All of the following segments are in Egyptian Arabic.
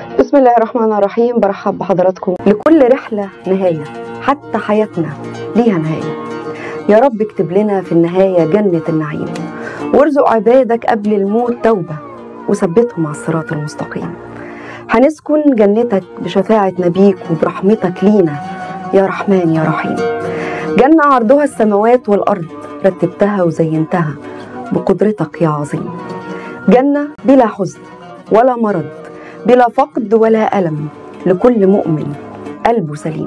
بسم الله الرحمن الرحيم برحب بحضراتكم لكل رحلة نهاية حتى حياتنا ليها نهاية يا رب اكتب لنا في النهاية جنة النعيم وارزق عبادك قبل الموت توبة وثبتهم على الصراط المستقيم هنسكن جنتك بشفاعة نبيك وبرحمتك لينا يا رحمن يا رحيم جنة عرضها السماوات والأرض رتبتها وزينتها بقدرتك يا عظيم جنة بلا حزن ولا مرض بلا فقد ولا ألم لكل مؤمن قلبه سليم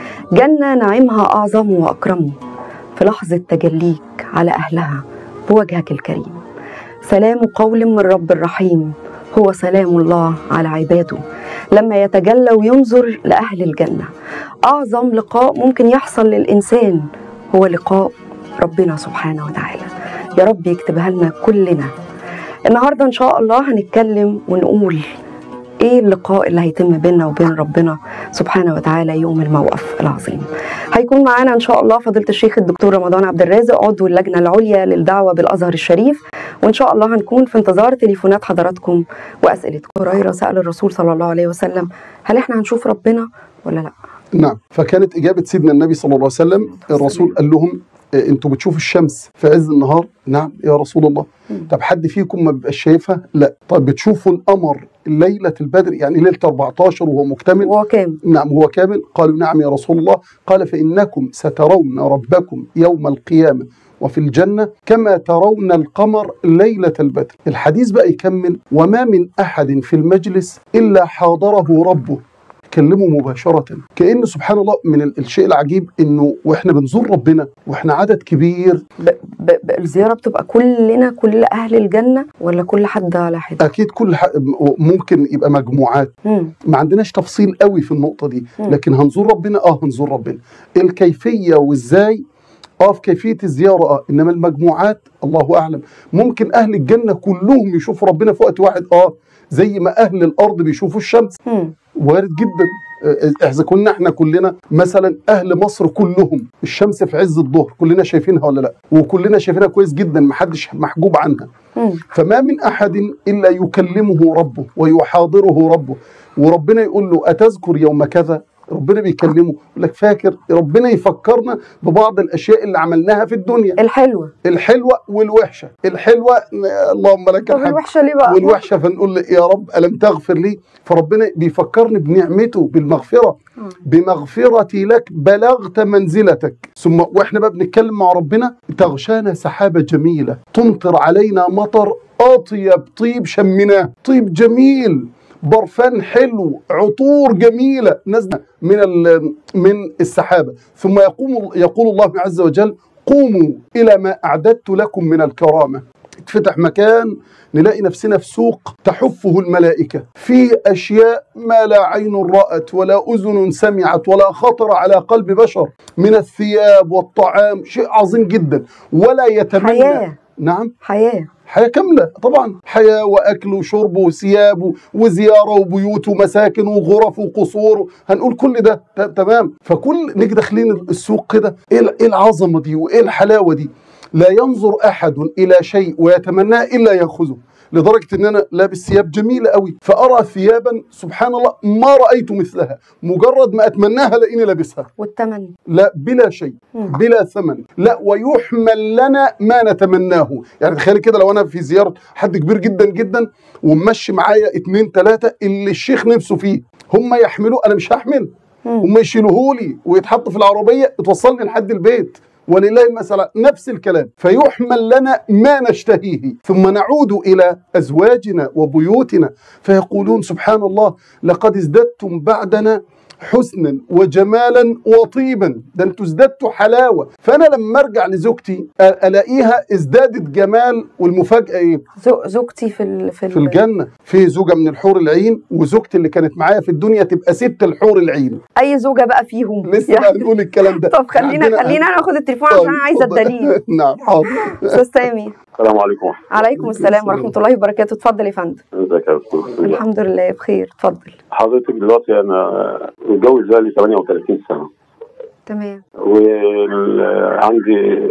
جنة نعيمها أعظم وأكرم في لحظة تجليك على أهلها بوجهك الكريم سلام قول من رب الرحيم هو سلام الله على عباده لما يتجلى وينظر لأهل الجنة أعظم لقاء ممكن يحصل للإنسان هو لقاء ربنا سبحانه وتعالى يا رب يكتبها لنا كلنا النهارده ان شاء الله هنتكلم ونقول ايه اللقاء اللي هيتم بيننا وبين ربنا سبحانه وتعالى يوم الموقف العظيم هيكون معانا ان شاء الله فضيله الشيخ الدكتور رمضان عبد الرازق عضو اللجنه العليا للدعوه بالازهر الشريف وان شاء الله هنكون في انتظار تليفونات حضراتكم واسئلتكم هريره سال الرسول صلى الله عليه وسلم هل احنا هنشوف ربنا ولا لا نعم فكانت إجابة سيدنا النبي صلى الله عليه وسلم الرسول قال لهم إيه، انتوا بتشوفوا الشمس في عز النهار نعم يا رسول الله طب حد فيكم ما بيبقاش شايفها لا طب بتشوفوا القمر ليلة البدر يعني ليلة 14 وهو مكتمل وهو كام نعم هو كامل قالوا نعم يا رسول الله قال فإنكم سترون ربكم يوم القيامة وفي الجنة كما ترون القمر ليلة البدر الحديث بقى يكمل وما من أحد في المجلس إلا حاضره ربه كلمه مباشرة كأن سبحان الله من ال- الشيء العجيب إنه وإحنا بنزور ربنا وإحنا عدد كبير ب- ب- ب- الزياره بتبقى كلنا كل اهل الجنه ولا كل حد على حده أكيد كل ح... ممكن يبقى مجموعات مم. ما عندناش تفصيل قوي في النقطة دي مم. لكن هنزور ربنا اه هنزور ربنا الكيفية وازاي اه في كيفية الزيارة اه انما المجموعات الله اعلم ممكن اهل الجنة كلهم يشوفوا ربنا في وقت واحد اه زي ما اهل الارض بيشوفوا الشمس مم. وارد جدا آه، اذا كنا احنا كلنا مثلا اهل مصر كلهم الشمس في عز الظهر كلنا شايفينها ولا لا وكلنا شايفينها كويس جدا محدش محجوب عنها مم. فما من احد الا يكلمه ربه ويحاضره ربه وربنا يقول له اتذكر يوم كذا ربنا بيكلمه يقول لك فاكر ربنا يفكرنا ببعض الاشياء اللي عملناها في الدنيا الحلوه الحلوه والوحشه الحلوه اللهم لك طب الحمد الوحشه ليه بقى والوحشه فنقول له يا رب الم تغفر لي فربنا بيفكرني بنعمته بالمغفره مم. بمغفرتي لك بلغت منزلتك ثم واحنا بقى بنتكلم مع ربنا تغشانا سحابه جميله تمطر علينا مطر اطيب طيب شمناه طيب جميل برفان حلو عطور جميله نازله من ال- من السحابه ثم يقوم يقول الله عز وجل قوموا الى ما اعددت لكم من الكرامه تفتح مكان نلاقي نفسنا في سوق تحفه الملائكة في أشياء ما لا عين رأت ولا أذن سمعت ولا خطر على قلب بشر من الثياب والطعام شيء عظيم جدا ولا يتمنى حياه نعم حياه حياة كاملة طبعا حياة وأكل وشرب وثياب وزيارة وبيوت ومساكن وغرف وقصور هنقول كل ده ت- تمام فكل نيجي داخلين السوق كده إيه ال- إيه العظمة دي وإيه الحلاوة دي لا ينظر أحد إلى شيء ويتمناه إلا يأخذه لدرجة إن أنا لابس ثياب جميلة قوي فأرى ثيابا سبحان الله ما رأيت مثلها مجرد ما أتمناها لإني لابسها والثمن لا بلا شيء مم. بلا ثمن لا ويحمل لنا ما نتمناه يعني تخيل كده لو انا في زياره حد كبير جدا جدا وممشي معايا اتنين تلاته اللي الشيخ نفسه فيه هم يحملوه انا مش هحمل مم. هم يشيلوه لي ويتحط في العربيه توصلني لحد البيت ولله المثل نفس الكلام فيحمل لنا ما نشتهيه ثم نعود الى ازواجنا وبيوتنا فيقولون سبحان الله لقد ازددتم بعدنا حسنا وجمالا وطيبا ده انتوا ازددتوا حلاوه فانا لما ارجع لزوجتي أ- الاقيها ازدادت جمال والمفاجاه ايه زو- زوجتي في ال... في, ال... في الجنه في زوجه من الحور العين وزوجتي اللي كانت معايا في الدنيا تبقى ست الحور العين اي زوجه بقى فيهم لسه بقى نقول الكلام ده طب خلينا عندنا- خلينا ناخد التليفون عشان انا عايزه اتفضل. الدليل نعم حاضر استاذ سامي السلام عليكم عليكم السلام ورحمه الله وبركاته اتفضل يا فندم ازيك يا استاذ الحمد لله بخير اتفضل حضرتك دلوقتي انا متجوز بقالي 38 سنه تمام وعندي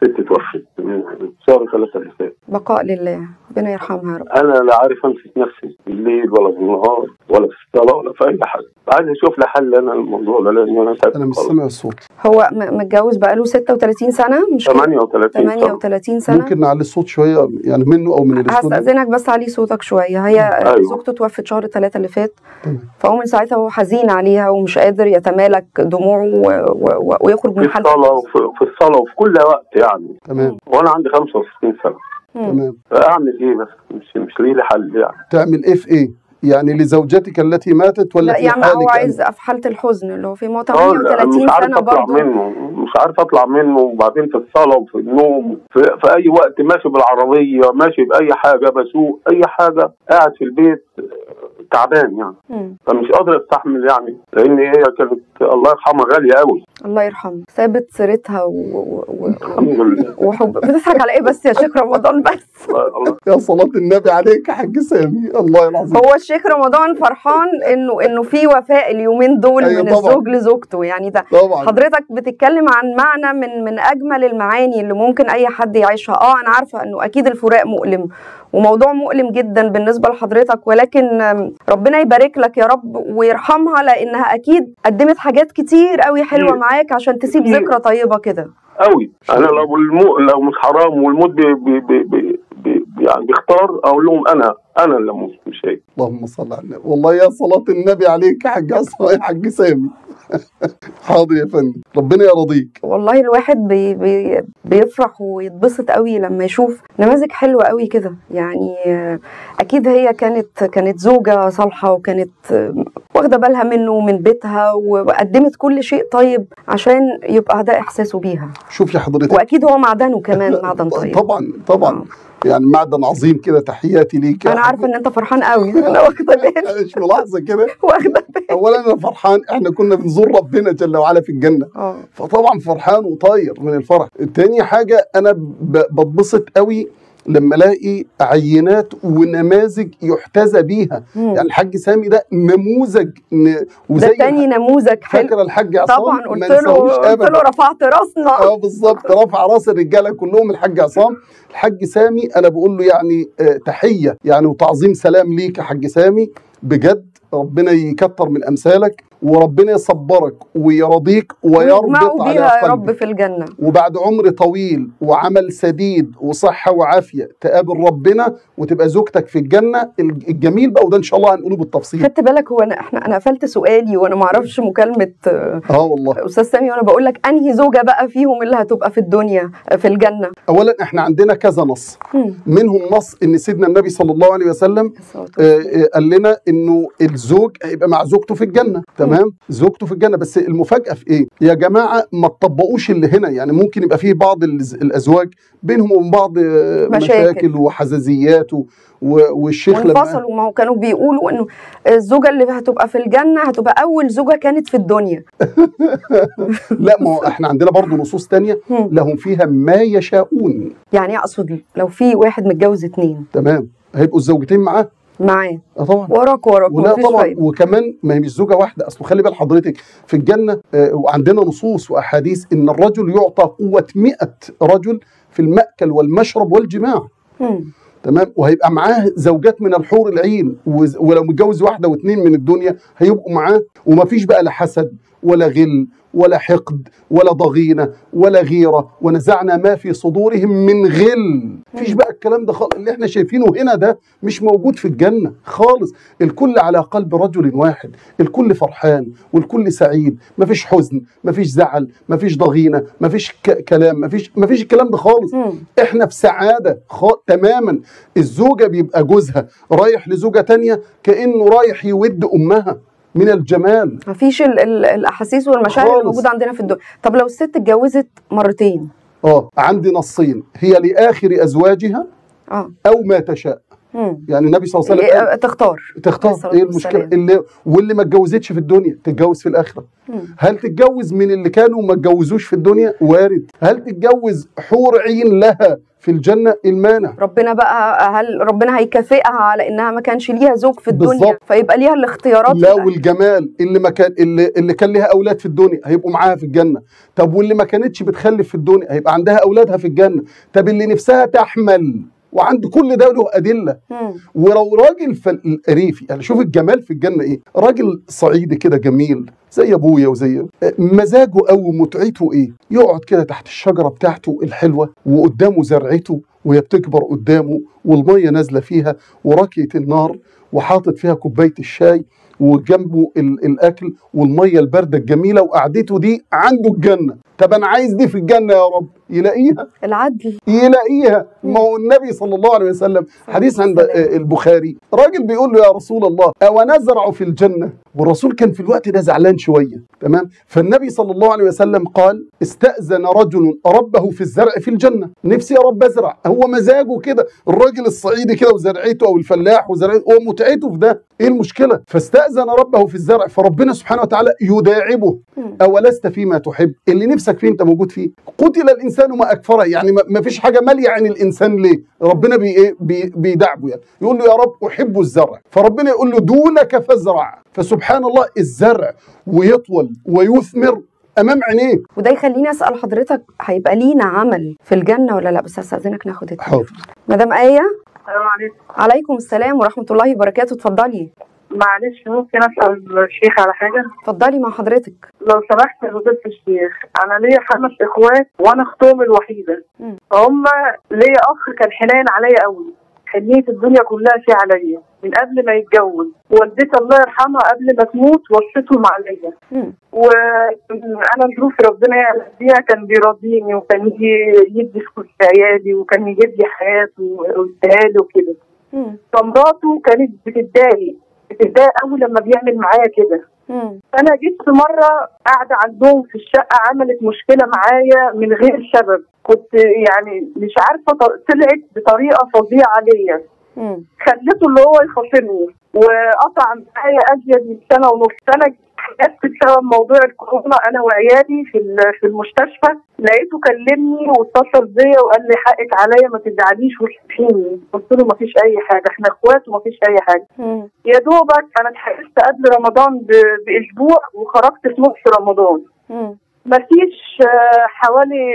ست توفت من شهر ثلاثة اللي فات بقاء لله ربنا يرحمها يا رب انا لا عارف امسك نفسي بالليل ولا بالنهار ولا في الصلاه ولا في اي حاجه عايز اشوف لي حل انا الموضوع ده لان انا تعبت انا مش خالص. سامع الصوت هو م- متجوز بقاله 36 سنه مش كده؟ 38 سنه 38 سنه ممكن نعلي الصوت شويه يعني منه او من الاستوديو هستأذنك بس علي صوتك شوية هي أيوة. زوجته توفت شهر ثلاثة اللي فات تمام. فهو من ساعتها هو حزين عليها ومش قادر يتمالك دموعه و... و... ويخرج في من حالة الصلاه وفي, في الصلاه وفي كل وقت يعني تمام وانا عندي 65 سنه مم. تمام فاعمل ايه بس مش مش ليه لي حل يعني تعمل ايه في ايه؟ يعني لزوجتك التي ماتت ولا لا في يعني حالك هو عايز أنت؟ في حالة الحزن اللي هو في ما هو آه، لا، 38 مش عارف سنة اطلع برضه منه مش عارف اطلع منه وبعدين في الصلاه وفي النوم في, في اي وقت ماشي بالعربيه ماشي باي حاجه بسوق اي حاجه قاعد في البيت آه، تعبان يعني مم. فمش قادر استحمل يعني لان هي كانت الله يرحمها غاليه قوي الله يرحمه ثابت سيرتها و... و... و... الحمد لله وحب بتضحك على ايه بس يا شيخ رمضان بس الله- الله يا صلاة النبي عليك يا حاج سامي الله العظيم هو الشيخ رمضان فرحان انه انه في وفاء اليومين دول أيوة من طبعاً. الزوج لزوجته يعني ده طبعا حضرتك بتتكلم عن معنى من من اجمل المعاني اللي ممكن اي حد يعيشها اه انا عارفه انه اكيد الفراق مؤلم وموضوع مؤلم جدا بالنسبه لحضرتك ولكن آم، ربنا يبارك لك يا رب ويرحمها لانها اكيد قدمت حاجات كتير قوي حلوه كتير. معاك عشان تسيب كتير. ذكرى طيبه كده قوي انا لو المو... لو مش حرام والموت بي... بي... بي... بي... بي... يعني بيختار اقول لهم انا انا اللي اموت مش هي اللهم صل على النبي والله يا صلاة النبي عليك يا حاج أصلا يا حاج سامي حاضر يا فندم ربنا يرضيك والله الواحد بي بي بيفرح ويتبسط قوي لما يشوف نماذج حلوه قوي كده يعني آه، اكيد هي كانت كانت زوجه صالحه وكانت آه، واخده بالها منه ومن بيتها وقدمت كل شيء طيب عشان يبقى ده احساسه بيها شوف يا حضرتك واكيد هو معدنه كمان معدن طيب طبعا طبعا يعني معدن عظيم كده تحياتي ليك يا انا حاج. عارفه ان انت فرحان قوي انا واخده بالي أنا مش ملاحظه كده واخده بالي اولا انا فرحان احنا كنا بنزور ربنا جل وعلا في الجنه اه فطبعا فرحان وطاير من الفرح تاني حاجه انا ب- بتبسط قوي لما الاقي عينات ونماذج يحتذى بيها مم. يعني الحاج سامي ده نموذج ن... ده وزي تاني نموذج حلو فاكر الحاج عصام طبعا ما قلت له ننساهوش قلت له ابدا رفعت راسنا اه بالظبط رفع راس الرجاله كلهم الحاج عصام الحاج سامي انا بقول له يعني آه تحيه يعني وتعظيم سلام ليك يا حاج سامي بجد ربنا يكتر من امثالك وربنا يصبرك ويرضيك ويربط ويجمعوا على بيها يا رب قلبك في الجنه وبعد عمر طويل وعمل سديد وصحه وعافيه تقابل ربنا وتبقى زوجتك في الجنه الجميل بقى وده ان شاء الله هنقوله بالتفصيل خدت بالك هو انا احنا انا قفلت سؤالي وانا ما اعرفش مكالمه آه، اه والله استاذ سامي وانا بقول لك انهي زوجه بقى فيهم اللي هتبقى في الدنيا آه، في الجنه اولا احنا عندنا كذا نص مم. منهم نص ان سيدنا النبي صلى الله عليه وسلم الصلاة آه، والسلام. آه، قال لنا انه الزوج هيبقى مع زوجته في الجنه تمام زوجته في الجنه بس المفاجاه في ايه يا جماعه ما تطبقوش اللي هنا يعني ممكن يبقى فيه بعض الز- الازواج بينهم وبين بعض آه، مشاكل. مشاكل وحزازيات و- و- والشيخ لما وانفصلوا ما هو كانوا بيقولوا انه الزوجه اللي هتبقى في الجنه هتبقى اول زوجه كانت في الدنيا لا ما هو احنا عندنا برضه نصوص تانية مم. لهم فيها ما يشاءون يعني اقصد لو في واحد متجوز اتنين تمام هيبقوا الزوجتين معاه معاه اه طبعا وراك وراك ولا مفيش طبعا فايده وكمان ما هي مش زوجه واحده اصل خلي بال حضرتك في الجنه آه، وعندنا نصوص واحاديث ان الرجل يعطى قوه 100 رجل في المأكل والمشرب والجماع مم. تمام وهيبقى معاه زوجات من الحور العين وز- ولو متجوز واحده واثنين من الدنيا هيبقوا معاه ومفيش بقى لا حسد ولا غل ولا حقد ولا ضغينه ولا غيره ونزعنا ما في صدورهم من غل مفيش بقى الكلام ده خالص اللي احنا شايفينه هنا ده مش موجود في الجنه خالص الكل على قلب رجل واحد الكل فرحان والكل سعيد مفيش حزن مفيش زعل مفيش ضغينه مفيش ك- كلام مفيش مفيش الكلام ده خالص مم. احنا في سعاده خ... تماما الزوجه بيبقى جوزها رايح لزوجه تانية كانه رايح يود امها من الجمال مفيش ال ال الاحاسيس والمشاعر اللي خالص. موجوده عندنا في الدنيا طب لو الست اتجوزت مرتين اه عندي نصين هي لاخر ازواجها اه او ما تشاء مم. يعني النبي صلى الله عليه وسلم قال إيه، تختار عليه تختار الصلاة ايه المشكله والسلام. اللي واللي ما اتجوزتش في الدنيا تتجوز في الاخره مم. هل تتجوز من اللي كانوا ما اتجوزوش في الدنيا وارد هل تتجوز حور عين لها في الجنه المانع ربنا بقى هل ربنا هيكافئها على انها ما كانش ليها زوج في الدنيا بالظبط. فيبقى ليها الاختيارات لا في الآخر. والجمال اللي ما كان اللي, اللي كان لها اولاد في الدنيا هيبقوا معاها في الجنه طب واللي ما كانتش بتخلف في الدنيا هيبقى عندها اولادها في الجنه طب اللي نفسها تحمل وعند كل ده له ادله مم. ولو راجل فل- ريفي يعني شوف الجمال في الجنه ايه راجل صعيدي كده جميل زي ابويا وزي مزاجه او متعته ايه يقعد كده تحت الشجره بتاعته الحلوه وقدامه زرعته وهي بتكبر قدامه والميه نازله فيها وراكيه النار وحاطط فيها كوبايه الشاي وجنبه ال- الاكل والميه البارده الجميله وقعدته دي عنده الجنه طب انا عايز دي في الجنه يا رب يلاقيها العدل يلاقيها ما هو النبي صلى الله عليه وسلم حديث عند والسلام. آه، البخاري راجل بيقول له يا رسول الله أو نزرع في الجنة والرسول كان في الوقت ده زعلان شوية تمام فالنبي صلى الله عليه وسلم قال استأذن رجل ربه في الزرع في الجنة نفسي يا رب أزرع هو مزاجه كده الراجل الصعيدي كده وزرعته أو الفلاح وزرعته هو متعته في ده إيه المشكلة فاستأذن ربه في الزرع فربنا سبحانه وتعالى يداعبه مم. أولست فيما تحب اللي نفسك فيه أنت موجود فيه قتل الإنسان ما أكفره يعني ما- ما فيش حاجة مالية عن الإنسان ليه ربنا بي إيه بي بيدعبه يعني يقول له يا رب أحب الزرع فربنا يقول له دونك فازرع فسبحان الله الزرع ويطول ويثمر أمام عينيه وده يخليني اسال حضرتك هيبقى لينا عمل في الجنه ولا لا بس استاذنك ناخد التليفون. حاضر مدام ايه السلام عليكم عليكم السلام ورحمه الله وبركاته اتفضلي معلش ممكن اسال الشيخ على حاجه اتفضلي مع حضرتك لو سمحت يا فضيله الشيخ انا ليا خمس اخوات وانا اختهم الوحيده مم. فهم ليا اخ كان حنين عليا قوي حنيه الدنيا كلها فيه عليا من قبل ما يتجوز والدتي الله يرحمها قبل ما تموت وصيتهم عليا مم. وانا ظروف ربنا يعلم بيها كان بيراضيني وكان يجي يدي فلوس لعيالي وكان يجيب لي حياته ويديها لي وكده مم. فمراته كانت بتتضايق بتتضايق قوي لما بيعمل معايا كده مم. فانا جيت في مره قاعده عندهم في الشقه عملت مشكله معايا من غير سبب كنت يعني مش عارفه ط- طلعت بطريقه فظيعه ليا مم. خليته اللي هو يخاصمني وقطع معايا ازيد من سنه ونص سنه جت بسبب موضوع الكورونا انا وعيالي في ال- في المستشفى لقيته كلمني واتصل بيا وقال لي حقك عليا ما تزعليش وتسامحيني قلت له ما فيش اي حاجه احنا اخوات وما فيش اي حاجه مم. يا دوبك انا اتحبست قبل رمضان ب- باسبوع وخرجت في نص رمضان مم. مفيش آه، حوالي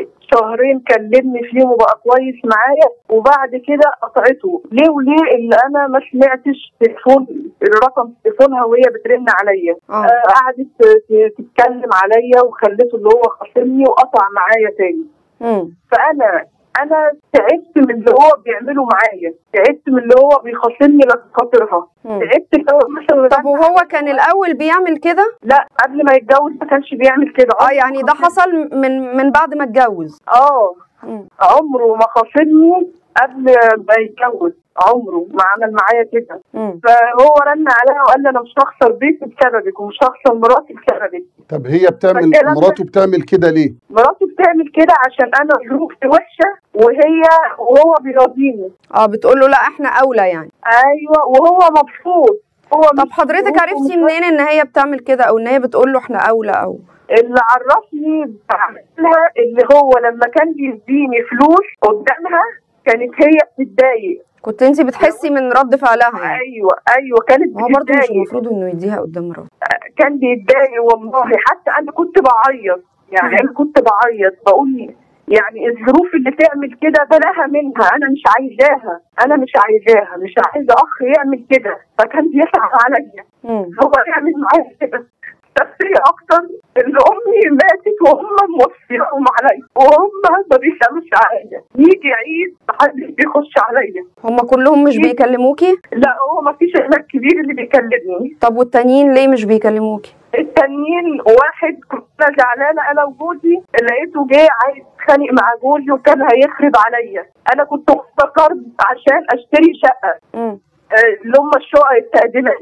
شهرين كلمني فيهم وبقى كويس معايا وبعد كده قطعته ليه وليه اللي انا ما سمعتش تليفون الرقم تليفونها وهي بترن عليا اه آه، قعدت ت- تتكلم عليا وخليته اللي هو خاصمني وقطع معايا تاني مم. فانا انا تعبت من اللي هو بيعمله معايا تعبت من اللي هو بيخاصمني لخاطرها مم. تعبت اللي هو مثلا طب وهو كان الاول بيعمل كده لا قبل ما يتجوز ما كانش بيعمل كده اه يعني ده حصل من من بعد ما اتجوز اه مم. عمره ما خاصمني قبل ما يتجوز عمره ما عمل معايا كده مم. فهو رن عليا وقال لي انا مش هخسر بيتي بسببك ومش هخسر مراتي بسببك طب هي بتعمل فالكلام ده- مراته بتعمل كده ليه مراتي بتعمل كده عشان انا ظروفي وحشه وهي وهو بيراضيني اه بتقول له لا احنا اولى يعني ايوه وهو مبسوط هو طب مش- حضرتك ظروفه عرفتي مش منين ان هي بتعمل كده او ان هي بتقول له احنا اولى او اللي عرفني بعملها اللي هو لما كان بيديني فلوس قدامها كانت هي بتتضايق كنت انت بتحسي من رد فعلها يعني ايوه ايوه كانت ما هو برضه مش بتتضايق المفروض انه يديها قدام مراته كان بيتضايق والله حتى انا كنت بعيط يعني انا كنت بعيط بقول يعني الظروف اللي تعمل كده بلاها منها انا مش عايزاها انا مش عايزاها مش عايزه اخ يعمل كده فكان بيصعب عليا مم. هو يعمل معايا كده بس هي اكتر اللي امي ماتت وهم موصيهم عليا وهم ما بيسالوش عليا يجي عيد محدش بيخش عليا هما كلهم مش بيكلموكي لا هو ما فيش الا الكبير اللي بيكلمني طب والتانيين ليه مش بيكلموكي التانيين واحد كنت أنا زعلانه انا وجوزي لقيته جه عايز يتخانق مع جوزي وكان هيخرب عليا انا كنت افتكرت عشان اشتري شقه مم. آه، اللي هم الشقق التقديمه دي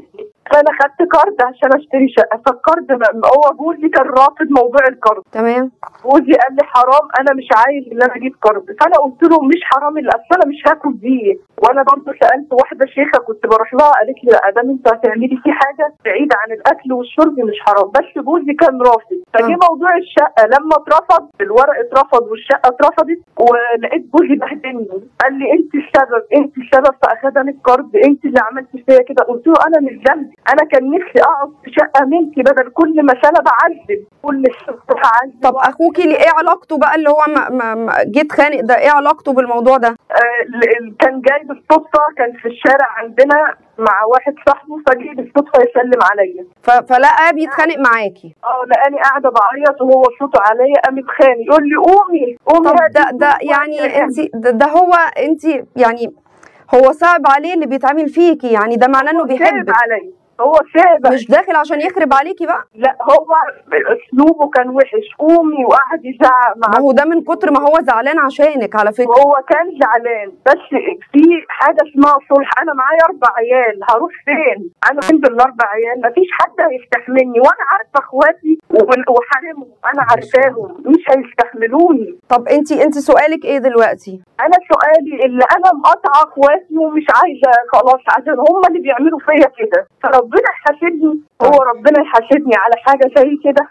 فانا خدت كارد عشان اشتري شقه فالكارد ما- هو جوزي كان رافض موضوع الكارد تمام جوزي قال لي حرام انا مش عايز ان انا اجيب كارد فانا قلت له مش حرام الا اصل انا مش هاكل دي وانا برضه سالت واحده شيخه كنت بروح لها قالت لي لا دام انت هتعملي في حاجه بعيده عن الاكل والشرب مش حرام بس جوزي كان رافض فجه آه. موضوع الشقه لما اترفض الورق اترفض والشقه اترفضت ولقيت جوزي بهدلني قال لي انت السبب انت السبب في اخدان الكارد انت اللي عملتي فيا كده قلت له انا مش ذنبي انا كان نفسي اقعد في شقه ملكي بدل كل مساله بعذب كل الصبح اعذب طب اخوكي ليه ايه علاقته بقى اللي هو ما ما ما جيت خانق ده ايه علاقته بالموضوع ده آه، ال- ال- كان جاي بالصدفه كان في الشارع عندنا مع واحد صاحبه فجه بالصدفه يسلم عليا ف- فلقى بيتخانق معاكي اه لقاني قاعده بعيط وهو صوته عليا قام اتخانق يقول لي قومي قومي طب هاتي ده ده الفلوس يعني وهاتي انت ده, ده هو انت يعني هو صعب عليه اللي بيتعامل فيكي يعني ده معناه انه صعب بيحبك عليا هو صعب مش داخل عشان يخرب عليكي بقى لا هو اسلوبه كان وحش قومي وقعد يزعق ما مع هو ده من كتر ما هو زعلان عشانك على فكره وهو كان زعلان بس في حاجه اسمها صلح انا معايا اربع عيال هروح فين؟ انا فين بالاربع عيال؟ مفيش حد هيستحملني وانا عارفه اخواتي وال- وحارمهم انا عارفاهم مش هيستحملوني طب انت انت سؤالك ايه دلوقتي انا سؤالي اللي انا مقاطعه اخواتي ومش عايزه خلاص عشان هم اللي بيعملوا فيا كده فربنا يحاسبني هو ربنا يحاسبني على حاجه زي كده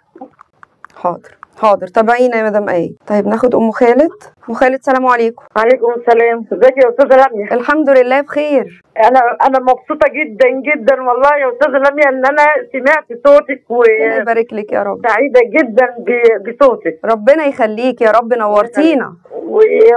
حاضر حاضر تابعينا يا مدام ايه طيب ناخد ام خالد ام خالد سلام عليكم عليكم السلام ازيك يا استاذه لميا الحمد لله بخير انا انا مبسوطه جدا جدا والله يا استاذه لميا ان انا سمعت صوتك ربنا يبارك لك يا رب وسعيده جدا ب- بصوتك ربنا يخليك يا رب نورتينا و-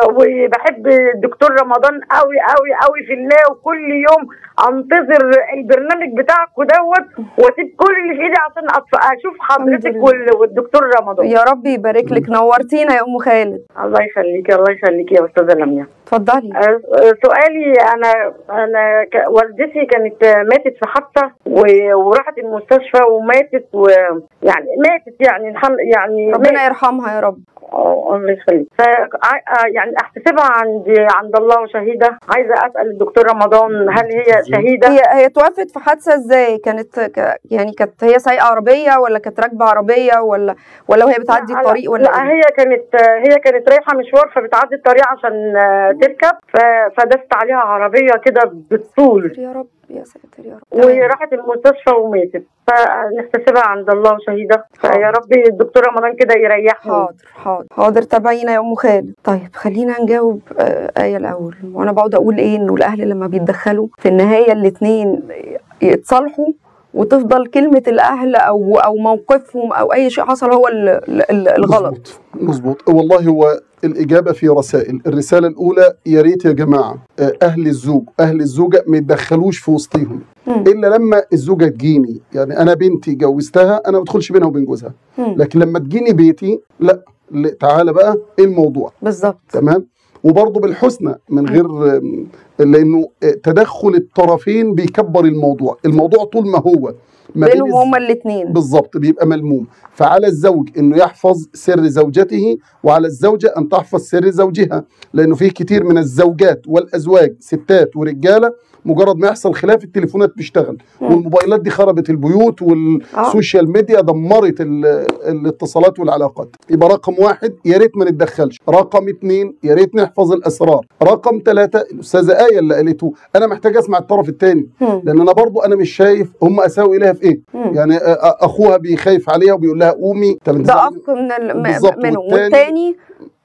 وبحب الدكتور رمضان قوي قوي قوي في الله وكل يوم انتظر البرنامج بتاعكم دوت واسيب كل اللي في ايدي عشان أطف- اشوف حضرتك لله. وال- والدكتور رمضان يا رب يبارك لك نورتينا يا ام خالد الله يخليك الله يخليك يا استاذه لميا اتفضلي آه، سؤالي انا انا ك- والدتي كانت ماتت في حادثه و- وراحت المستشفى وماتت ويعني ماتت يعني الحمد يعني ربنا يرحمها يا رب اه الله يخليك ف ع- يعني احتسبها عند عند الله شهيده عايزه اسال الدكتور رمضان هل هي شهيده؟ هي هي توفت في حادثه ازاي كانت ك... يعني كانت هي سايقه عربيه ولا كانت راكبه عربيه ولا ولا وهي بتعدي لا- الطريق ولا لا ايه هي كانت هي كانت رايحه مشوار فبتعدي الطريق عشان آه، تركب ف- فدست عليها عربيه كده بالطول يا رب يا ساتر يا رب تمام. وراحت المستشفى وماتت فنحتسبها عند الله شهيدة فيا رب الدكتور رمضان كده يريحني حاضر حاضر حاضر تابعينا يا ام خالد طيب خلينا نجاوب آه ايه الاول وانا بقعد اقول ايه انه الاهل لما بيتدخلوا في النهايه الاثنين يتصالحوا وتفضل كلمه الاهل او او موقفهم او اي شيء حصل هو ال- ال- الغلط مظبوط مظبوط والله هو الإجابة في رسائل الرسالة الأولى يا ريت يا جماعة آه، أهل الزوج أهل الزوجة ما يتدخلوش في وسطهم مم. إلا لما الزوجة تجيني يعني أنا بنتي جوزتها أنا ما بدخلش بينها وبين جوزها مم. لكن لما تجيني بيتي لا لا، تعالى بقى إيه الموضوع بالظبط تمام وبرضه بالحسنى من غير آم، لانه آه، تدخل الطرفين بيكبر الموضوع الموضوع طول ما هو ما بين بينهم الز- هما الاثنين بالظبط بيبقى ملموم فعلى الزوج انه يحفظ سر زوجته وعلى الزوجه ان تحفظ سر زوجها لانه في كتير من الزوجات والازواج ستات ورجاله مجرد ما يحصل خلاف التليفونات بيشتغل مم. والموبايلات دي خربت البيوت والسوشيال ميديا دمرت ال- الاتصالات والعلاقات يبقى رقم واحد يا ريت ما نتدخلش رقم اتنين يا ريت نحفظ الاسرار رقم ثلاثة الاستاذه ايه اللي قالته انا محتاج اسمع الطرف الثاني مم. لان انا برضو انا مش شايف هم اساوي اليها في ايه مم. يعني أ- أ- اخوها بيخايف عليها وبيقول لها قومي طب انت ده زعلان؟ اخ من ال... بالظبط، م- منهم والتاني- والتاني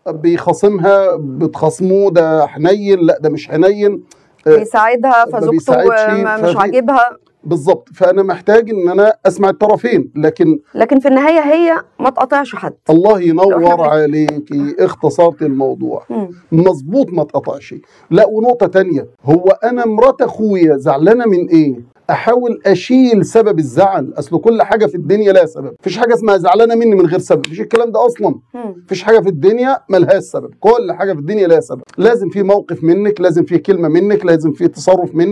بيخاصمها بتخاصموه ده حنين لا ده مش حنين آه، بيساعدها ما فزوجته بيساعدش، ما- مش ففي- عاجبها بالظبط فانا محتاج ان انا اسمع الطرفين لكن لكن في النهايه هي ما تقاطعش حد الله لو ينور إحنا- عليكي اختصرت الموضوع مم. مظبوط ما اتقطعش لا ونقطة تانية هو أنا مرات أخويا زعلانة من إيه؟ أحاول أشيل سبب الزعل أصل كل حاجة في الدنيا لها سبب مفيش حاجة اسمها زعلانة مني من غير سبب مفيش الكلام ده أصلا مم. مفيش حاجة في الدنيا ملهاش سبب كل حاجة في الدنيا لها سبب لازم في موقف منك لازم في كلمة منك لازم في تصرف منك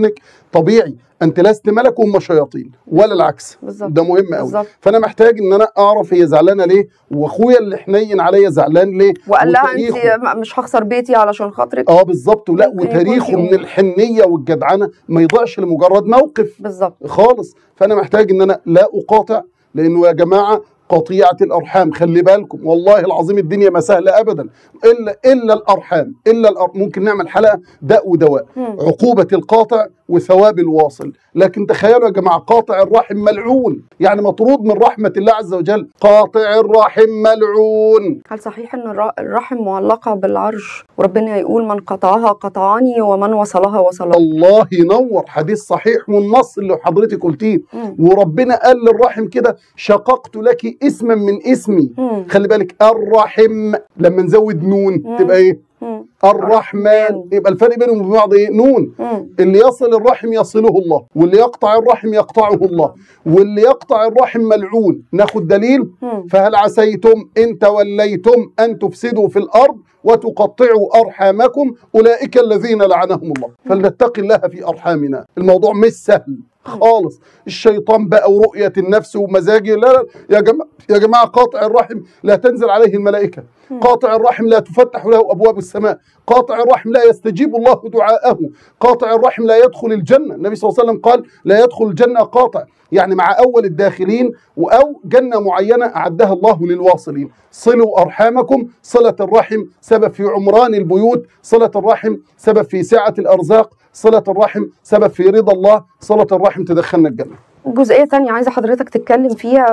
طبيعي انت لست ملك وهم شياطين ولا العكس بالظبط ده مهم قوي بالظبط فانا محتاج ان انا اعرف هي زعلانه ليه واخويا اللي حنين عليا زعلان ليه وقال لها وتاريخه. انت مش هخسر بيتي علشان خاطرك اه بالظبط ولا ممكن يكون وتاريخه في من الحنيه والجدعنه ما يضيعش لمجرد موقف بالظبط خالص فانا محتاج ان انا لا اقاطع لانه يا جماعه قطيعة الأرحام خلي بالكم والله العظيم الدنيا ما سهلة أبدا إلا إلا الأرحام إلا الأر... ممكن نعمل حلقة داء ودواء مم. عقوبة القاطع وثواب الواصل لكن تخيلوا يا جماعة قاطع الرحم ملعون يعني مطرود من رحمة الله عز وجل قاطع الرحم ملعون هل صحيح ان الر- الرحم معلقه بالعرش وربنا يقول من قطعها قطعني ومن وصلها وصله الله ينور حديث صحيح والنص اللي حضرتك قلتيه مم. وربنا قال للرحم كده شققت لك اسما من اسمي مم. خلي بالك الرحم لما نزود نون مم. تبقى ايه مم. الرحمن يبقى الفرق بينهم وبين بعض ايه نون مم. اللي يصل الرحم يصله الله واللي يقطع الرحم يقطعه الله واللي يقطع الرحم ملعون ناخد دليل مم. فهل عسيتم ان توليتم ان تفسدوا في الارض وتقطعوا ارحامكم اولئك الذين لعنهم الله فلنتقي الله في ارحامنا الموضوع مش سهل خالص الشيطان بقى ورؤيه النفس ومزاجي لا لا يا جماعه يا جماعه قاطع الرحم لا تنزل عليه الملائكه قاطع الرحم لا تفتح له ابواب السماء قاطع الرحم لا يستجيب الله دعاءه قاطع الرحم لا يدخل الجنه النبي صلى الله عليه وسلم قال لا يدخل الجنه قاطع يعني مع اول الداخلين او جنه معينه اعدها الله للواصلين صلوا ارحامكم صله الرحم سبب في عمران البيوت صله الرحم سبب في سعه الارزاق صله الرحم سبب في رضا الله صله الرحم تدخلنا الجنه جزئيه تانية عايزه حضرتك تتكلم فيها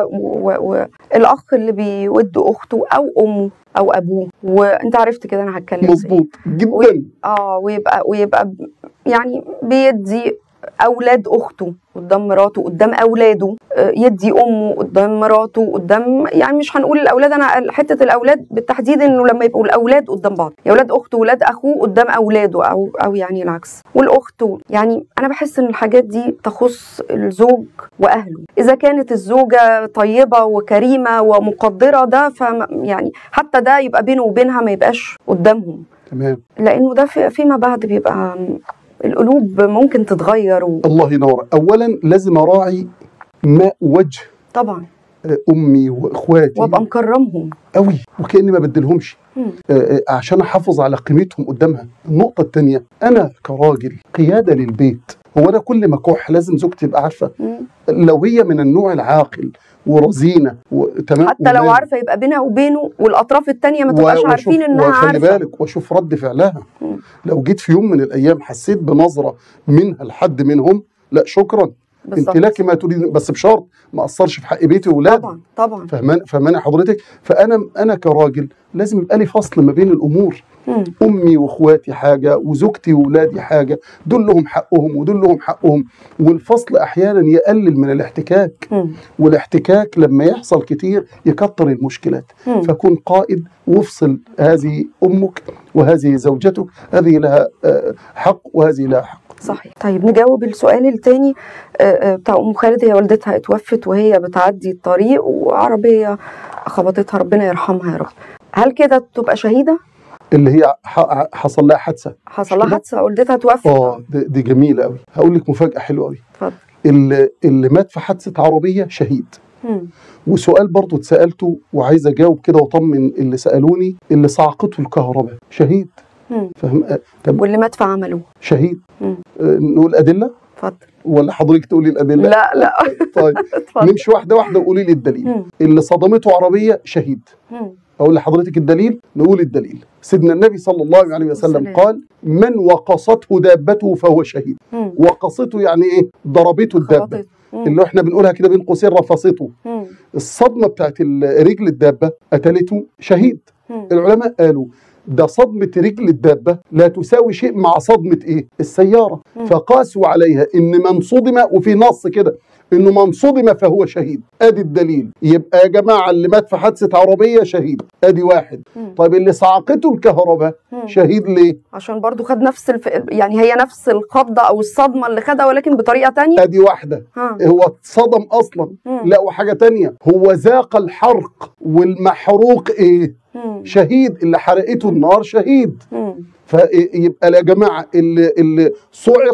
والاخ اللي بيود اخته او امه او ابوه وانت عرفت كده انا هتكلم ازاي مظبوط جدا اه ويبقى ويبقى ب- يعني بيدي اولاد اخته قدام مراته قدام اولاده آه، يدي امه قدام مراته قدام يعني مش هنقول الاولاد انا حته الاولاد بالتحديد انه لما يبقوا الاولاد قدام بعض يا اولاد اخته واولاد اخوه قدام اولاده او او يعني العكس والاخت يعني انا بحس ان الحاجات دي تخص الزوج واهله اذا كانت الزوجه طيبه وكريمه ومقدره ده ف يعني حتى ده يبقى بينه وبينها ما يبقاش قدامهم تمام لانه ده في- فيما بعد بيبقى القلوب ممكن تتغير و... الله ينور اولا لازم اراعي ماء وجه طبعا آه، امي واخواتي وابقى مكرمهم قوي وكاني ما بدلهمش مم. آه، آه، عشان احافظ على قيمتهم قدامها النقطه الثانيه انا كراجل قياده للبيت هو انا كل ما كح لازم زوجتي تبقى عارفه مم. لو هي من النوع العاقل ورزينه وتمام حتى لو ومال- عارفه يبقى بينها وبينه والاطراف التانية ما و- تبقاش وأشوف- عارفين انها وخلي عارفه بالك واشوف رد فعلها مم. لو جيت في يوم من الايام حسيت بنظره منها لحد منهم لا شكرا بالظبط. انت لك ما تريد بس بشرط ما اثرش في حق بيتي واولادي طبعا طبعا فهمان فهماني حضرتك فانا انا كراجل لازم يبقى لي فصل ما بين الامور مم. امي واخواتي حاجه وزوجتي واولادي حاجه دول لهم حقهم ودول لهم حقهم والفصل احيانا يقلل من الاحتكاك مم. والاحتكاك لما يحصل كتير يكتر المشكلات مم. فكن قائد وافصل هذه امك وهذه زوجتك هذه لها آه، حق وهذه لها حق صحيح طيب نجاوب السؤال التاني آه، آه، بتاع ام خالد هي والدتها اتوفت وهي بتعدي الطريق وعربيه خبطتها ربنا يرحمها يا رب هل كده تبقى شهيده اللي هي ح- حصل لها حادثه حصل لها كده؟ حادثه والدتها توفت اه دي دي جميله قوي هقول لك مفاجاه حلوه قوي اتفضل اللي, اللي مات في حادثه عربيه شهيد مم. وسؤال برضو اتسالته وعايز اجاوب كده واطمن اللي سالوني اللي صعقته الكهرباء شهيد مم. فاهم آه، طب واللي مات في عمله شهيد مم. آه، نقول ادله اتفضل ولا حضرتك تقولي الادله لا لا طيب اتفضل نمشي واحده واحده وقولي لي الدليل مم. اللي صدمته عربيه شهيد مم. اقول لحضرتك الدليل نقول الدليل سيدنا النبي صلى الله عليه وسلم والسلام. قال من وقصته دابته فهو شهيد مم. وقصته يعني ايه ضربته الدابه خبطت. مم. اللي احنا بنقولها كده بين قوسين رفصته مم. الصدمه بتاعت ال- رجل الدابه قتلته شهيد مم. العلماء قالوا ده صدمة رجل الدابة لا تساوي شيء مع صدمة ايه؟ السيارة مم. فقاسوا عليها ان من صدم وفي نص كده انه من صدم فهو شهيد ادي الدليل يبقى يا جماعة اللي مات في حادثة عربية شهيد ادي واحد مم. طيب اللي صعقته الكهرباء مم. شهيد ليه؟ عشان برضو خد نفس الف... يعني هي نفس الخضة أو الصدمة اللي خدها ولكن بطريقة تانية ادي واحدة ها. هو اتصدم اصلا مم. لا وحاجة تانية هو ذاق الحرق والمحروق ايه؟ مم. شهيد اللي حرقته النار شهيد مم. فيبقى يا جماعه اللي اللي صعق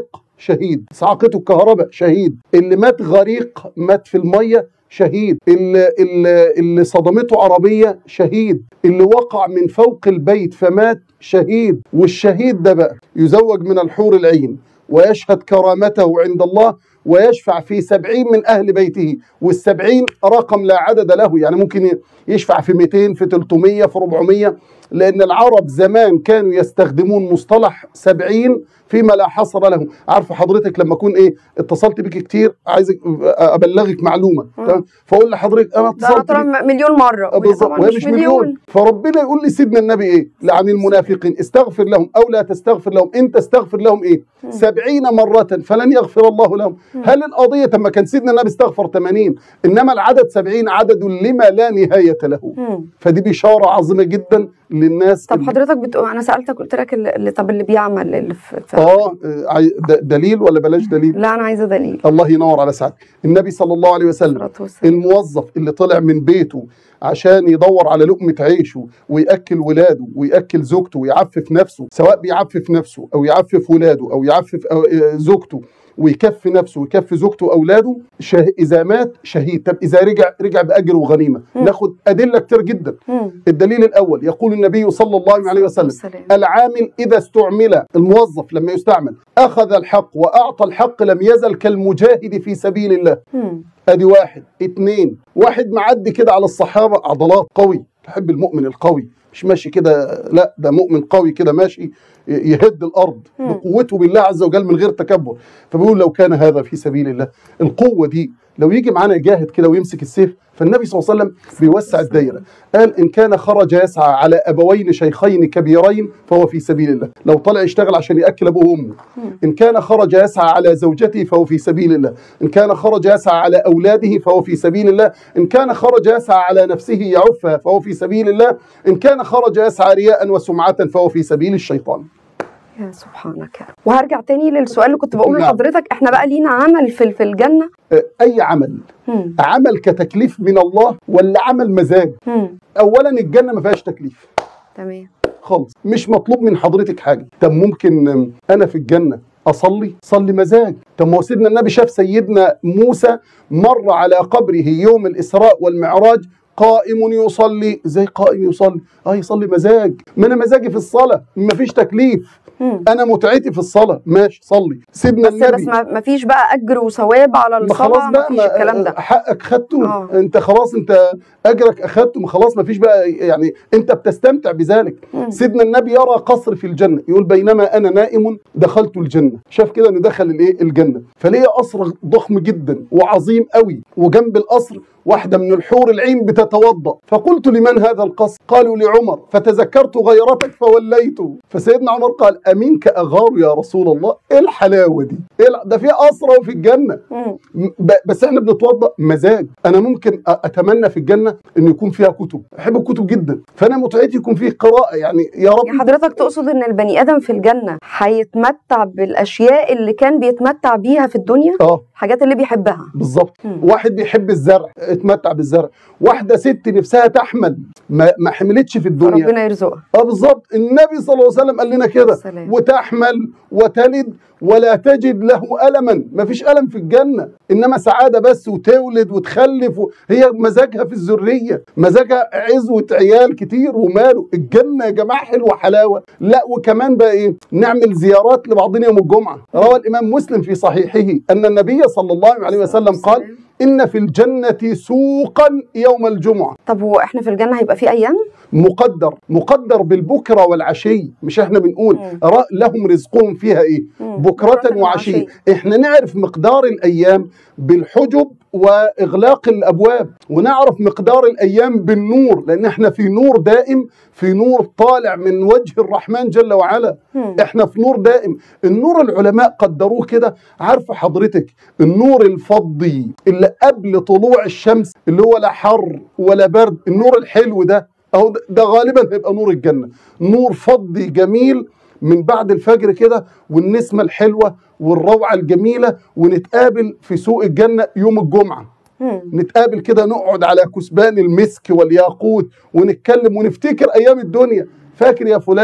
شهيد صعقته الكهرباء شهيد اللي مات غريق مات في الميه شهيد اللي, اللي, اللي صدمته عربيه شهيد اللي وقع من فوق البيت فمات شهيد والشهيد ده بقى يزوج من الحور العين ويشهد كرامته عند الله ويشفع في سبعين من أهل بيته والسبعين رقم لا عدد له يعني ممكن يشفع في 200 في 300 في 400 لأن العرب زمان كانوا يستخدمون مصطلح سبعين فيما لا حصر له عارفه حضرتك لما اكون ايه اتصلت بك كتير عايزك ابلغك معلومه تمام فاقول لحضرتك انا ده انا اتصلت بك طبعا مليون مره وهي بالظبط طبعاً وهي مش مليون فربنا يقول لي سيدنا النبي ايه لعن المنافقين استغفر لهم او لا تستغفر لهم انت استغفر لهم ايه سبعين مرة فلن يغفر الله لهم هل القضية ما كان سيدنا النبي استغفر 80 انما العدد 70 عدد لما لا نهاية له مم. فدي بشارة عظيمة جدا للناس طب اللي- حضرتك بتقول انا سالتك قلت لك اللي اللي- طب اللي بيعمل اللي في في- اه عاي- د- دليل ولا بلاش دليل لا انا عايزه دليل الله ينور على سعادتك النبي صلى الله عليه وسلم الصلاة والسلام. الموظف اللي طلع من بيته عشان يدور على لقمة عيشه ويأكل ولاده ويأكل زوجته ويعفف نفسه سواء بيعفف نفسه أو يعفف ولاده أو يعفف أو- آه، زوجته ويكفي نفسه ويكفي زوجته وأولاده شه... إذا مات شهيد طب إذا رجع رجع بأجر وغنيمة ناخد أدلة كتير جدا مم. الدليل الأول يقول النبي صلى الله عليه وسلم والسلام. العامل إذا استعمل الموظف لما يستعمل أخذ الحق وأعطى الحق لم يزل كالمجاهد في سبيل الله مم. ادي واحد اتنين واحد معدي كده على الصحابه عضلات قوي تحب المؤمن القوي مش ماشي كده لا ده مؤمن قوي كده ماشي ي- يهد الارض بقوته بالله عز وجل من غير تكبر فبيقول لو كان هذا في سبيل الله القوه دي لو يجي معانا يجاهد كده ويمسك السيف فالنبي صلى الله عليه وسلم بيوسع الدايره قال ان كان خرج يسعى على ابوين شيخين كبيرين فهو في سبيل الله لو طلع يشتغل عشان ياكل ابوه وامه ان كان خرج يسعى على زوجته فهو في سبيل الله ان كان خرج يسعى على اولاده فهو في سبيل الله ان كان خرج يسعى على نفسه يعفها فهو في سبيل الله ان كان خرج يسعى رياء وسمعه فهو في سبيل الشيطان يا سبحانك يا رب. وهرجع تاني للسؤال اللي كنت بقوله نعم. لحضرتك احنا بقى لينا عمل في في الجنه آه، اي عمل مم. عمل كتكليف من الله ولا عمل مزاج مم. اولا الجنه ما فيهاش تكليف تمام خالص مش مطلوب من حضرتك حاجه طب ممكن أم، انا في الجنه اصلي صلي مزاج طب ما هو سيدنا النبي شاف سيدنا موسى مر على قبره يوم الاسراء والمعراج قائم يصلي زي قائم يصلي اه يصلي مزاج ما انا مزاجي في الصلاه ما فيش تكليف مم. انا متعتي في الصلاه ماشي صلي سيدنا بس النبي بس ما ما فيش بقى اجر وثواب على ما خلاص الصلاه ما بقى فيش ما الكلام ده حقك خدته آه. انت خلاص انت اجرك اخدته ما خلاص ما فيش بقى يعني انت بتستمتع بذلك مم. سيدنا النبي يرى قصر في الجنه يقول بينما انا نائم دخلت الجنه شاف كده انه دخل الايه الجنه فليه قصر ضخم جدا وعظيم قوي وجنب القصر واحده من الحور العين بتتوضا فقلت لمن هذا القصر قالوا لعمر فتذكرت غيرتك فوليت فسيدنا عمر قال امنك اغار يا رسول الله ايه الحلاوه دي إيه الع- ده في قصر وفي الجنه مم. ب- بس احنا بنتوضا مزاج انا ممكن أ- اتمنى في الجنه ان يكون فيها كتب احب الكتب جدا فانا متعتي يكون فيه قراءه يعني يا رب يعني حضرتك تقصد ان البني ادم في الجنه هيتمتع بالاشياء اللي كان بيتمتع بيها في الدنيا اه الحاجات اللي بيحبها بالظبط مم. واحد بيحب الزرع اتمتع بالزرع واحده ست نفسها تحمل ما, ما حملتش في الدنيا ربنا يرزقها اه بالظبط النبي صلى الله عليه وسلم قال لنا كده سلام. وتحمل وتلد ولا تجد له ألما ما فيش ألم في الجنة إنما سعادة بس وتولد وتخلف و... هي مزاجها في الذرية مزاجها عزوة عيال كتير وماله الجنة يا جماعة حلوة حلاوة لا وكمان بقى إيه نعمل زيارات لبعضنا يوم الجمعة روى الإمام مسلم في صحيحه أن النبي صلى الله عليه وسلم قال إن في الجنة سوقا يوم الجمعة طب هو احنا في الجنه هيبقى في ايام مقدر مقدر بالبكرة والعشي مش احنا بنقول مم. را- لهم رزقهم فيها ايه مم. بكرة بكرة وعشي وعشي. احنا نعرف مقدار الايام بالحجب واغلاق الابواب ونعرف مقدار الايام بالنور لان احنا في نور دائم في نور طالع من وجه الرحمن جل وعلا مم. احنا في نور دائم النور العلماء قدروه كده عارفه حضرتك النور الفضي اللي قبل طلوع الشمس اللي هو لا حر ولا برد النور الحلو ده اهو ده- ده غالبا هيبقى نور الجنه نور فضي جميل من بعد الفجر كده والنسمه الحلوه والروعه الجميله ونتقابل في سوق الجنه يوم الجمعه مم. نتقابل كده نقعد على كثبان المسك والياقوت ونتكلم ونفتكر ايام الدنيا فاكر يا فلان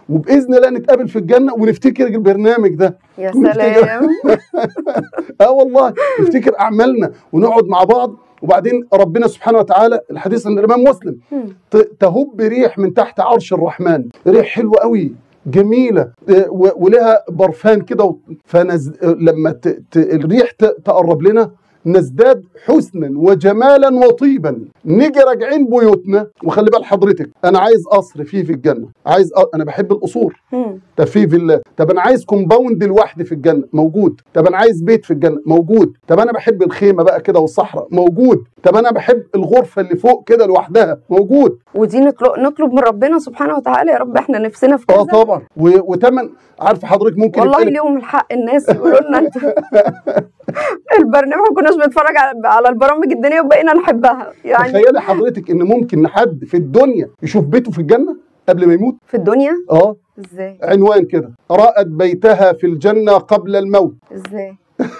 وباذن الله نتقابل في الجنه ونفتكر البرنامج ده يا ونفتكر- سلام اه والله نفتكر اعمالنا ونقعد مع بعض وبعدين ربنا سبحانه وتعالى الحديث عند الامام مسلم مم. ت- تهب ريح من تحت عرش الرحمن ريح حلوه قوي جميله آه، و- ولها برفان كده و- فنز... آه، لما ت... ت... الريح ت... تقرب لنا نزداد حسنا وجمالا وطيبا نيجي راجعين بيوتنا وخلي بال حضرتك انا عايز قصر فيه في الجنه عايز أ... انا بحب القصور مم. طب في فيلا طب انا عايز كومباوند لوحدي في الجنه موجود طب انا عايز بيت في الجنه موجود طب انا بحب الخيمه بقى كده والصحراء موجود طب انا بحب الغرفه اللي فوق كده لوحدها موجود ودي نطلب نطلب من ربنا سبحانه وتعالى يا رب احنا نفسنا في اه كذا طبعا و- وتمن عارف حضرتك ممكن والله يتقلب- ليهم الحق الناس يقولوا لنا انت البرنامج ما كناش بنتفرج على على البرامج الدينيه وبقينا نحبها يعني تخيلي حضرتك ان ممكن حد في الدنيا يشوف بيته في الجنه قبل ما يموت في الدنيا اه ازاي عنوان كده رأت بيتها في الجنه قبل الموت ازاي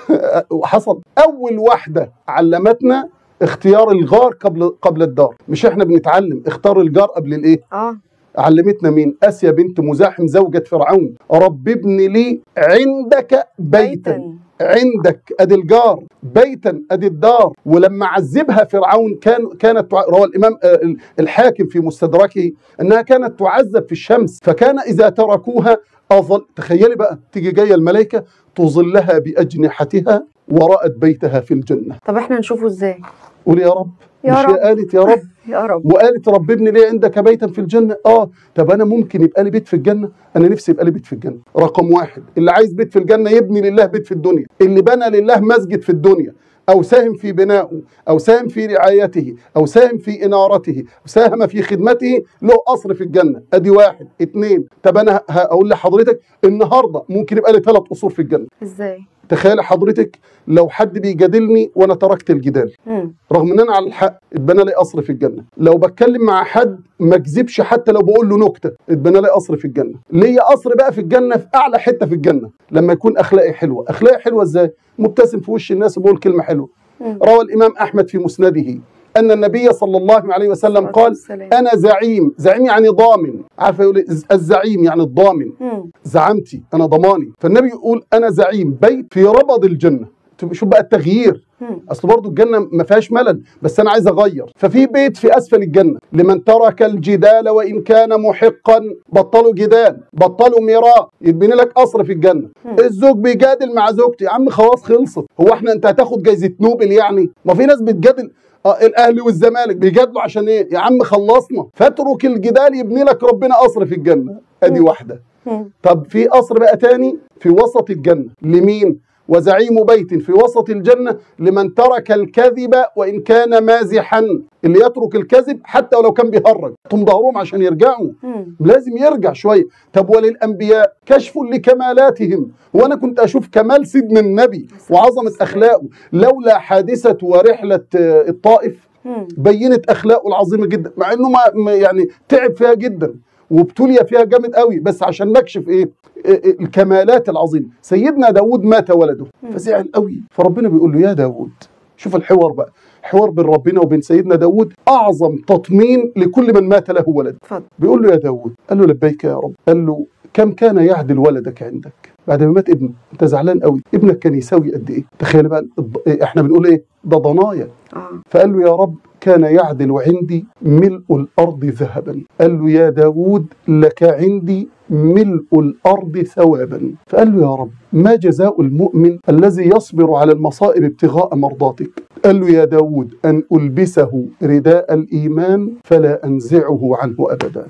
وحصل اول واحده علمتنا اختيار الغار قبل قبل الدار مش احنا بنتعلم اختار الجار قبل الايه اه علمتنا مين اسيا بنت مزاحم زوجة فرعون رب ابن لي عندك بيتا عندك ادي الجار بيتا ادي الدار ولما عذبها فرعون كان كانت تع- روى الامام آه، ال- الحاكم في مستدركه انها كانت تعذب في الشمس فكان اذا تركوها اظل تخيلي بقى تيجي جايه الملائكه تظلها باجنحتها ورأت بيتها في الجنه طب احنا نشوفه ازاي قول يا رب يا مش رب. هي قالت يا رب يا رب وقالت رب ابني ليه عندك بيتا في الجنه اه طب انا ممكن يبقى لي بيت في الجنه انا نفسي يبقى لي بيت في الجنه رقم واحد اللي عايز بيت في الجنه يبني لله بيت في الدنيا اللي بنى لله مسجد في الدنيا او ساهم في بنائه او ساهم في رعايته او ساهم في انارته او ساهم في خدمته له قصر في الجنه ادي واحد اتنين طب انا هقول لحضرتك النهارده ممكن يبقى لي ثلاث قصور في الجنه ازاي تخيل حضرتك لو حد بيجادلني وانا تركت الجدال مم. رغم ان انا على الحق اتبنى لي قصر في الجنه لو بتكلم مع حد ما اكذبش حتى لو بقول له نكته اتبنى لي قصر في الجنه ليا قصر بقى في الجنه في اعلى حته في الجنه لما يكون اخلاقي حلوه اخلاقي حلوه ازاي مبتسم في وش الناس وبقول كلمه حلوه مم. روى الامام احمد في مسنده ان النبي صلى الله عليه وسلم الصلاة قال والسلام. انا زعيم زعيم يعني ضامن عارفه يقول إيه؟ الزعيم يعني الضامن مم. زعمتي انا ضماني فالنبي يقول انا زعيم بيت في ربض الجنه شوف بقى التغيير مم. اصل برضو الجنه ما فيهاش ملل بس انا عايز اغير ففي بيت في اسفل الجنه لمن ترك الجدال وان كان محقا بطلوا جدال بطلوا ميراء يتبني لك قصر في الجنه مم. الزوج بيجادل مع زوجته يا عم خلاص خلصت هو احنا انت هتاخد جايزه نوبل يعني ما في ناس بتجادل آه الاهلي والزمالك بيجادلوا عشان ايه يا عم خلصنا فاترك الجدال يبني لك ربنا قصر في الجنه ادي مم. واحده مم. طب في قصر بقى تاني في وسط الجنة لمين؟ وزعيم بيت في وسط الجنة لمن ترك الكذب وإن كان مازحا اللي يترك الكذب حتى ولو كان بيهرج طم ظهرهم عشان يرجعوا مم. لازم يرجع شوية طب وللأنبياء كشف لكمالاتهم وأنا كنت أشوف كمال سيدنا النبي وعظمة أخلاقه لولا حادثة ورحلة آه، الطائف مم. بينت اخلاقه العظيمه جدا مع انه ما ما- يعني تعب فيها جدا وابتلي فيها جامد قوي بس عشان نكشف ايه إيه- إيه الكمالات العظيمه سيدنا داود مات ولده فزعل قوي فربنا بيقول له يا داود شوف الحوار بقى حوار بين ربنا وبين سيدنا داود اعظم تطمين لكل من مات له ولد اتفضل بيقول له يا داود قال له لبيك يا رب قال له كم كان يعدل ولدك عندك بعد ما مات ابنه انت زعلان قوي ابنك كان يساوي قد ايه تخيل بقى الض- إيه، احنا بنقول ايه ده ضنايا اه فقال له يا رب كان يعدل عندي ملء الأرض ذهبا قال له يا داود لك عندي ملء الأرض ثوابا فقال له يا رب ما جزاء المؤمن الذي يصبر على المصائب ابتغاء مرضاتك قال له يا داود أن ألبسه رداء الإيمان فلا أنزعه عنه أبدا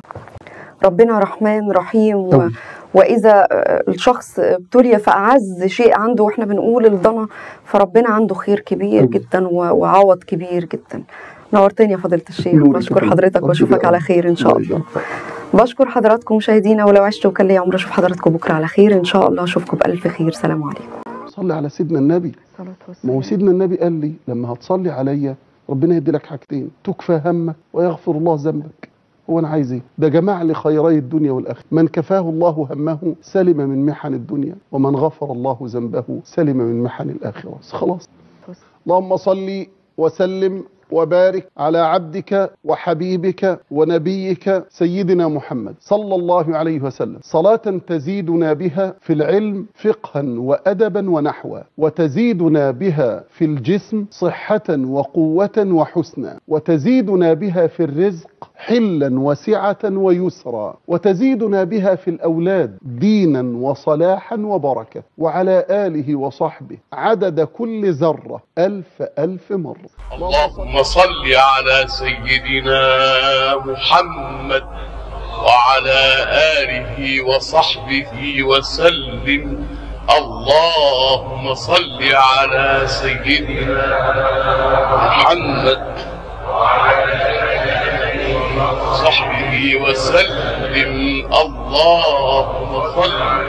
ربنا رحمن رحيم و... أوي. واذا آه، الشخص ابتلي فاعز شيء عنده واحنا بنقول الضنا فربنا عنده خير كبير أوي. جدا و... وعوض كبير جدا نورتني يا فضيله الشيخ نورك بشكر يا حضرتك فندم. واشوفك ربنا على خير ان شاء الله الله يجزاك. بشكر حضراتكم مشاهدينا ولو عشت وكان لي عمر اشوف حضراتكم بكره على خير ان شاء الله اشوفكم بالف خير سلام عليكم صلي على سيدنا النبي ما هو سيدنا النبي قال لي لما هتصلي عليا ربنا يدي لك حاجتين تكفى همك ويغفر الله ذنبك هو انا عايز ايه ده جماعة لخيري الدنيا والاخره من كفاه الله همه سلم من محن الدنيا ومن غفر الله ذنبه سلم من محن الاخره خلاص اللهم صل وسلم وبارك على عبدك وحبيبك ونبيك سيدنا محمد صلى الله عليه وسلم صلاة تزيدنا بها في العلم فقها وأدبا ونحوا وتزيدنا بها في الجسم صحة وقوة وحسنا وتزيدنا بها في الرزق حلا وسعة ويسرا وتزيدنا بها في الأولاد دينا وصلاحا وبركة وعلى آله وصحبه عدد كل ذرة ألف ألف مرة اللهم صل على سيدنا محمد وعلى آله وصحبه وسلم اللهم صل على سيدنا محمد وصحبه وسلم اللهم صل